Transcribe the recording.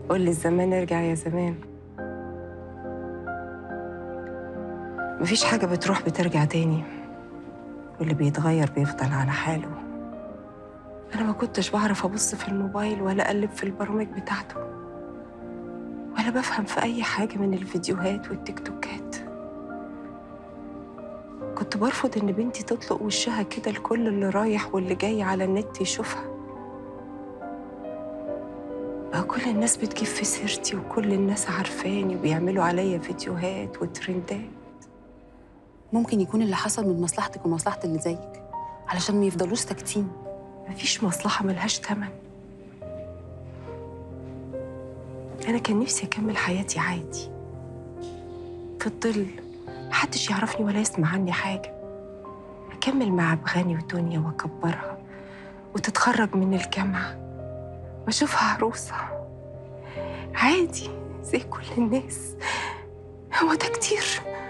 قول لي الزمان ارجع يا زمان مفيش حاجة بتروح بترجع تاني واللي بيتغير بيفضل على حاله أنا ما كنتش بعرف أبص في الموبايل ولا أقلب في البرامج بتاعته ولا بفهم في أي حاجة من الفيديوهات والتيك توكات كنت برفض إن بنتي تطلق وشها كده لكل اللي رايح واللي جاي على النت يشوفها بقى كل الناس بتجيب في سيرتي وكل الناس عارفاني وبيعملوا عليا فيديوهات وترندات ممكن يكون اللي حصل من مصلحتك ومصلحة اللي زيك علشان ما يفضلوش ساكتين مفيش مصلحة ملهاش تمن أنا كان نفسي أكمل حياتي عادي في الظل محدش يعرفني ولا يسمع عني حاجة أكمل مع أبغاني ودنيا وأكبرها وتتخرج من الجامعة وأشوفها عروسة عادي زي كل الناس هو ده كتير